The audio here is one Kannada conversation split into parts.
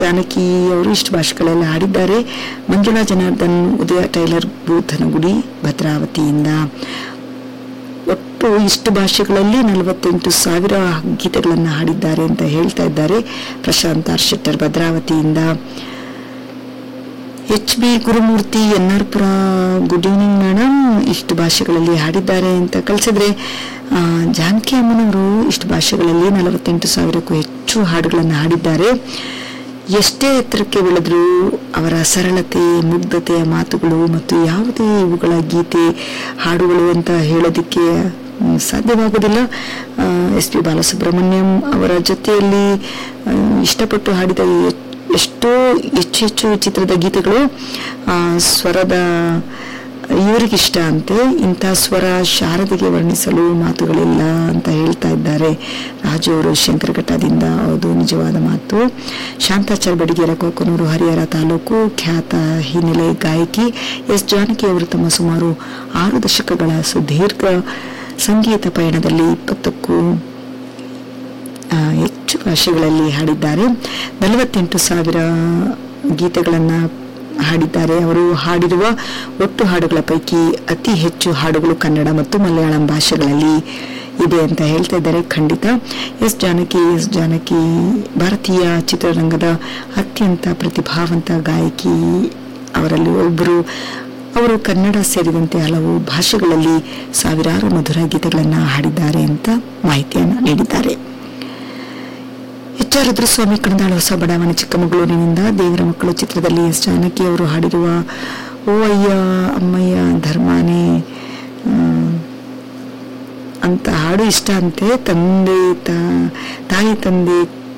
ಜಾನಕಿ ಅವರು ಇಷ್ಟು ಭಾಷೆಗಳೆಲ್ಲ ಹಾಡಿದ್ದಾರೆ ಮಂಜುಳಾ ಜನಾರ್ದನ್ ಉದಯ ಟೈಲರ್ ಬೂಥನಗುಡಿ ಭದ್ರಾವತಿಯಿಂದ ಒಟ್ಟು ಇಷ್ಟು ಭಾಷೆಗಳಲ್ಲಿ ನಲವತ್ತೆಂಟು ಸಾವಿರ ಗೀತೆಗಳನ್ನು ಹಾಡಿದ್ದಾರೆ ಅಂತ ಹೇಳ್ತಾ ಇದ್ದಾರೆ ಪ್ರಶಾಂತ್ ಆರ್ ಶೆಟ್ಟರ್ ಭದ್ರಾವತಿಯಿಂದ H B Gurumurthy N R Pura good evening madam ಇಷ್ಟು ಭಾಷೆಗಳಲ್ಲಿ ಹಾಡಿದ್ದಾರೆ ಅಂತ ಕಳಿಸಿದ್ರೆ ಆ, ಜಾನಕಿ ಅಮ್ಮನವರು ಇಷ್ಟು ಭಾಷೆಗಳಲ್ಲಿ ನಲವತ್ತೆಂಟು ಸಾವಿರಕ್ಕೂ ಹೆಚ್ಚು ಹಾಡುಗಳನ್ನು ಹಾಡಿದ್ದಾರೆ ಎಷ್ಟೇ ಎತ್ತರಕ್ಕೆ ಬೆಳೆದರೂ ಅವರ ಸರಳತೆ ಮುಗ್ಧತೆಯ ಮಾತುಗಳು ಮತ್ತು ಯಾವುದೇ ಇವುಗಳ ಗೀತೆ ಹಾಡುಗಳು ಅಂತ ಹೇಳೋದಕ್ಕೆ ಮ್, ಸಾಧ್ಯವಾಗುವುದಿಲ್ಲ ಎಸ್ ಪಿ ಬಾಲಸುಬ್ರಹ್ಮಣ್ಯಂ ಅವರ ಜೊತೆಯಲ್ಲಿ ಆ, ಇಷ್ಟಪಟ್ಟು ಹಾಡಿದ ಎ- ಎಷ್ಟೋ ಹೆಚ್ಚು ಹೆಚ್ಚು ಚಿತ್ರದ ಗೀತೆಗಳು ಆ, ಸ್ವರದ ಇವರಿಗಿಷ್ಟ ಅಂತೆ ಇಂಥ ಸ್ವರ ಶಾರದಿಗೆ ವರ್ಣಿಸಲು ಮಾತುಗಳಿಲ್ಲ ಅಂತ ಹೇಳ್ತಾ ಇದ್ದಾರೆ ರಾಜು ಅವರು ಶಂಕರಘಟ್ಟದಿಂದ ಹೌದು ನಿಜವಾದ ಮಾತು ಶಾಂತಾಚಾರ್ ಬಡಿಗೇರ ಕೊಕ್ಕನೂರು ಹರಿಹರ ತಾಲೂಕು ಖ್ಯಾತ ಹಿನ್ನೆಲೆ ಗಾಯಕಿ ಎಸ್ ಜಾನಕಿ ಅವರು ತಮ್ಮ ಸುಮಾರು ಆರು ದಶಕಗಳ ಸುದೀರ್ಘ ಸಂಗೀತ ಪಯಣದಲ್ಲಿ ಇಪ್ಪತ್ತಕ್ಕೂ ಆ, ಹೆಚ್ಚು ಭಾಷೆಗಳಲ್ಲಿ ಹಾಡಿದ್ದಾರೆ ನಲವತ್ತೆಂಟು ಸಾವಿರ ಗೀತೆಗಳನ್ನು ಹಾಡಿದ್ದಾರೆ ಅವರು ಹಾಡಿರುವ ಒಟ್ಟು ಹಾಡುಗಳ ಪೈಕಿ ಅತಿ ಹೆಚ್ಚು ಹಾಡುಗಳು ಕನ್ನಡ ಮತ್ತು ಮಲಯಾಳಂ ಭಾಷೆಗಳಲ್ಲಿ ಇದೆ ಅಂತ ಹೇಳ್ತಾ ಇದ್ದಾರೆ ಖಂಡಿತ ಎಸ್ ಜಾನಕಿ ಎಸ್ ಜಾನಕಿ ಭಾರತೀಯ ಚಿತ್ರರಂಗದ ಅತ್ಯಂತ ಪ್ರತಿಭಾವಂತ ಗಾಯಕಿ ಅವರಲ್ಲಿ ಒಬ್ಬರು ಅವರು ಕನ್ನಡ ಸೇರಿದಂತೆ ಹಲವು ಭಾಷೆಗಳಲ್ಲಿ ಸಾವಿರಾರು ಮಧುರ ಗೀತೆಗಳನ್ನು ಹಾಡಿದ್ದಾರೆ ಅಂತ ಮಾಹಿತಿಯನ್ನು ನೀಡಿದ್ದಾರೆ ಎಚ್ ಆರ್ ರುದ್ರಸ್ವಾಮಿ ಕಣದಾಳ ಹೊಸ ಬಡಾವಣೆ ಚಿಕ್ಕಮಗಳೂರಿನಿಂದ ದೇವರ ಮಕ್ಕಳು ಚಿತ್ರದಲ್ಲಿ ಎಸ್ ಜಾನಕಿ ಅವರು ಹಾಡಿರುವ ಓ ಅಯ್ಯ ಅಮ್ಮಯ್ಯ ಧರ್ಮಾನೇ ಆ, ಅಂತ ಹಾಡು ಇಷ್ಟ ಅಂತೆ ತಂದೆ ತಾ- ತಾಯಿ ತಂದೆ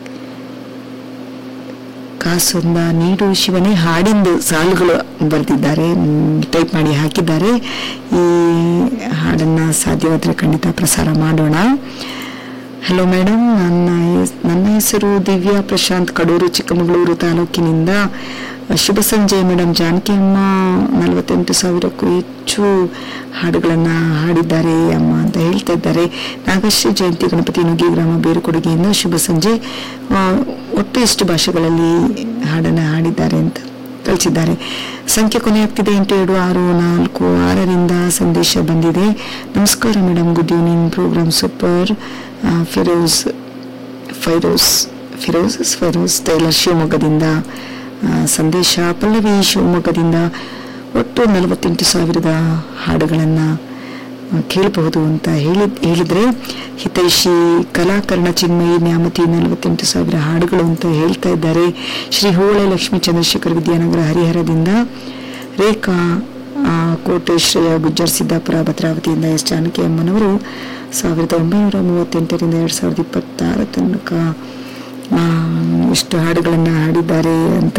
ಕಾಸೊಂದ ನೀಡು ಶಿವನೇ ಹಾಡಿಂದು ಸಾಲುಗಳು ಬರೆದಿದ್ದಾರೆ ಟೈಪ್ ಮಾಡಿ ಹಾಕಿದ್ದಾರೆ ಈ ಹಾಡನ್ನ ಸಾಧ್ಯವಾದರೆ ಖಂಡಿತ ಪ್ರಸಾರ ಮಾಡೋಣ ಹಲೋ ಮೇಡಮ್ ನನ್ನ ಹೆಸ್- ನನ್ನ ಹೆಸರು ದಿವ್ಯಾ ಪ್ರಶಾಂತ್ ಕಡೂರು ಚಿಕ್ಕಮಗಳೂರು ತಾಲೂಕಿನಿಂದ ಶುಭ ಸಂಜೆ ಮೇಡಮ್ ಜಾನಕಿ ಅಮ್ಮ ನಲವತ್ತೆಂಟು ಸಾವಿರಕ್ಕೂ ಹೆಚ್ಚು ಹಾಡುಗಳನ್ನು ಹಾಡಿದ್ದಾರೆ ಅಮ್ಮ ಅಂತ ಹೇಳ್ತಾ ಇದ್ದಾರೆ ನಾಗಶ್ರೀ ಜಯಂತಿ ಗಣಪತಿ ನುಗ್ಗಿ ಗ್ರಾಮ ಬೇರುಕೊಡುಗೆಯಿಂದ ಶುಭ ಸಂಜೆ ಆ, ಒಟ್ಟು ಎಷ್ಟು ಭಾಷೆಗಳಲ್ಲಿ ಹಾಡನ್ನು ಹಾಡಿದ್ದಾರೆ ಅಂತ ಕಳಿಸಿದ್ದಾರೆ ಸಂಖ್ಯೆ ಕೊನೆಯಾಗ್ತಿದೆ ಎಂಟು ಎರಡು ಆರು ನಾಲ್ಕು ಆರರಿಂದ ಸಂದೇಶ ಬಂದಿದೆ ನಮಸ್ಕಾರ madam good evening programme super Firoz Firoz Firoz Firoz tailor ಶಿವಮೊಗ್ಗದಿಂದ ಆ, ಸಂದೇಶ ಪಲ್ಲವಿ ಶಿವಮೊಗ್ಗದಿಂದ ಒಟ್ಟು ನಲವತ್ತೆಂಟು ಸಾವಿರದ ಹಾಡುಗಳನ್ನು ಕೇಳಬಹುದು ಅಂತ ಹೇಳಿ ಹೇಳಿದ್ರೆ ಹಿತೈಷಿ ಕಲಾಕರಣ ಚಿನ್ಮಯಿ ನ್ಯಾಮತಿ ನಲವತ್ತೆಂಟು ಸಾವಿರ ಹಾಡುಗಳು ಅಂತ ಹೇಳ್ತಾ ಇದ್ದಾರೆ ಶ್ರೀ ಹೋಳೆ ಲಕ್ಷ್ಮೀ ಚಂದ್ರಶೇಖರ್ ವಿದ್ಯಾನಗರ ಹರಿಹರದಿಂದ ರೇಖಾ ಆ, ಕೋಟೆ ಶ್ರೇಯ ಗುಜ್ಜರ್ ಸಿದ್ದಾಪುರ ಭದ್ರಾವತಿಯಿಂದ ಎಸ್ ಜಾನಕಿ ಅಮ್ಮನವರು ಸಾವಿರದ ಒಂಬೈನೂರ ಮೂವತ್ತೆಂಟರಿಂದ ಎರಡು ಸಾವಿರದ ಇಪ್ಪತ್ತಾರ ತನಕ ಆ, ಇಷ್ಟು ಹಾಡುಗಳನ್ನು ಹಾಡಿದ್ದಾರೆ ಅಂತ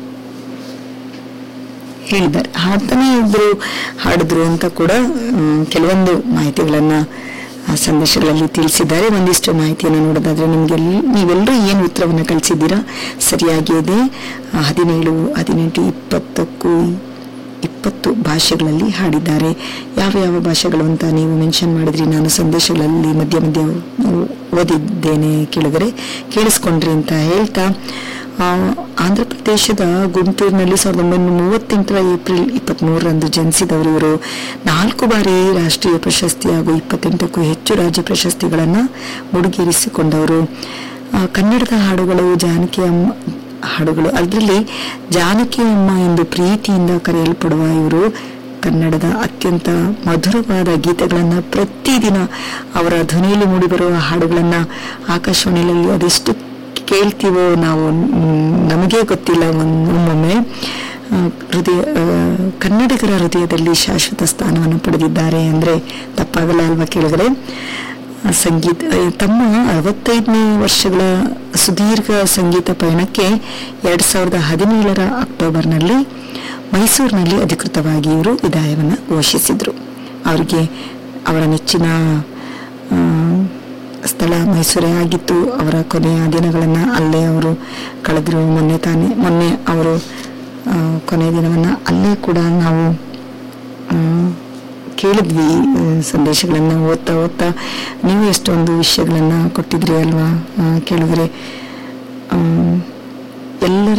ಹೇಳಿದ್ದಾರೆ ಹಾಡ್ತಾನೆ ಇದ್ರು ಹಾಡಿದ್ರು ಅಂತ ಕೂಡ ಮ್, ಕೆಲವೊಂದು ಮಾಹಿತಿಗಳನ್ನ ಆ ಸಂದೇಶಗಳಲ್ಲಿ ತಿಳಿಸಿದ್ದಾರೆ ಒಂದಿಷ್ಟು ಮಾಹಿತಿಯನ್ನು ನೋಡೋದಾದ್ರೆ ನಿಮ್ಗೆ ನೀವೆಲ್ಲರೂ ಏನು ಉತ್ತರವನ್ನು ಕಳಿಸಿದ್ದೀರಾ ಸರಿಯಾಗಿ ಇದೆ ಆ, ಹದಿನೇಳು ಹದಿನೆಂಟು ಇಪ್ಪತ್ತಕ್ಕೂ ಇಪ್ಪತ್ತು ಭಾಷೆಗಳಲ್ಲಿ ಹಾಡಿದ್ದಾರೆ ಯಾವ ಯಾವ ಭಾಷೆಗಳು ಅಂತ ನೀವು ಮೆನ್ಷನ್ ಮಾಡಿದ್ರಿ ನಾನು ಸಂದೇಶಗಳಲ್ಲಿ ಮಧ್ಯ ಮಧ್ಯ ಓದಿದ್ದೇನೆ ಕೇಳಿದರೆ ಕೇಳಿಸ್ಕೊಂಡ್ರಿ ಅಂತ ಹೇಳ್ತಾ ಆ, ಆಂಧ್ರ ಪ್ರದೇಶದ ಗುಂಟೂರಿನಲ್ಲಿ ಸಾವಿರದ ಒಂಬೈನೂರ ಮೂವತ್ತೆಂಟರ ಏಪ್ರಿಲ್ ಇಪ್ಪತ್ಮೂರರಂದು ಜನಿಸಿದವರು ಇವರು ನಾಲ್ಕು ಬಾರಿ ರಾಷ್ಟ್ರೀಯ ಪ್ರಶಸ್ತಿ ಹಾಗೂ ಇಪ್ಪತ್ತೆಂಟಕ್ಕೂ ಹೆಚ್ಚು ರಾಜ್ಯ ಪ್ರಶಸ್ತಿಗಳನ್ನು ಮುಡಿಗೇರಿಸಿಕೊಂಡವರು ಆ, ಕನ್ನಡದ ಹಾಡುಗಳು ಜಾನಕಿ ಅಮ್ಮ ಹಾಡುಗಳು ಅದರಲ್ಲಿ ಜಾನಕಿ ಅಮ್ಮ ಎಂದು ಪ್ರೀತಿಯಿಂದ ಕರೆಯಲ್ಪಡುವ ಇವರು ಕನ್ನಡದ ಅತ್ಯಂತ ಮಧುರವಾದ ಗೀತೆಗಳನ್ನು ಪ್ರತಿದಿನ ಅವರ ಧ್ವನಿಯಲ್ಲಿ ಮೂಡಿಬರುವ ಹಾಡುಗಳನ್ನು ಆಕಾಶವಾಣಿಯಲ್ಲಿ ಅದೆಷ್ಟು ಕೇಳ್ತೀವೋ ನಾವು ಮ್, ನಮಗೇ ಗೊತ್ತಿಲ್ಲ ಒಂದ್- ಒಮ್ಮೊಮ್ಮೆ ಆ, ಹೃದಯ ಆ, ಕನ್ನಡಿಗರ ಹೃದಯದಲ್ಲಿ ಶಾಶ್ವತ ಸ್ಥಾನವನ್ನು ಪಡೆದಿದ್ದಾರೆ ಅಂದರೆ ತಪ್ಪಾಗಲ್ಲ ಅಲ್ವಾ ಕೇಳಿದ್ರೆ ಆ, ಸಂಗೀತ ಆ, ತಮ್ಮ ಅರವತ್ತೈದನೇ ವರ್ಷಗಳ ಸುದೀರ್ಘ ಸಂಗೀತ ಪಯಣಕ್ಕೆ ಎರಡು ಸಾವಿರದ ಹದಿನೇಳರ ಅಕ್ಟೋಬರ್ನಲ್ಲಿ ಮೈಸೂರಿನಲ್ಲಿ ಅಧಿಕೃತವಾಗಿ ಇವರು ವಿದಾಯವನ್ನು ಘೋಷಿಸಿದರು ಅವರಿಗೆ ಅವರ ನೆಚ್ಚಿನ ಆ, ಸ್ಥಳ ಮೈಸೂರೇ ಆಗಿತ್ತು ಅವರ ಕೊನೆಯ ದಿನಗಳನ್ನು ಅಲ್ಲೇ ಅವರು ಕಳೆದ್ರು ಮೊನ್ನೆ ತಾನೇ ಮೊನ್ನೆ ಅವರು ಆ, ಕೊನೆಯ ದಿನವನ್ನು ಅಲ್ಲೇ ಕೂಡ ನಾವು ಆ, ಕೇಳಿದ್ವಿ ಆ, ಸಂದೇಶಗಳನ್ನು ಓದ್ತಾ ಓದ್ತಾ ನೀವು ಎಷ್ಟೊಂದು ವಿಷಯಗಳನ್ನು ಕೊಟ್ಟಿದ್ರಿ ಅಲ್ವಾ ಆ, ಕೇಳಿದ್ರೆ ಆ, ಎಲ್ಲರ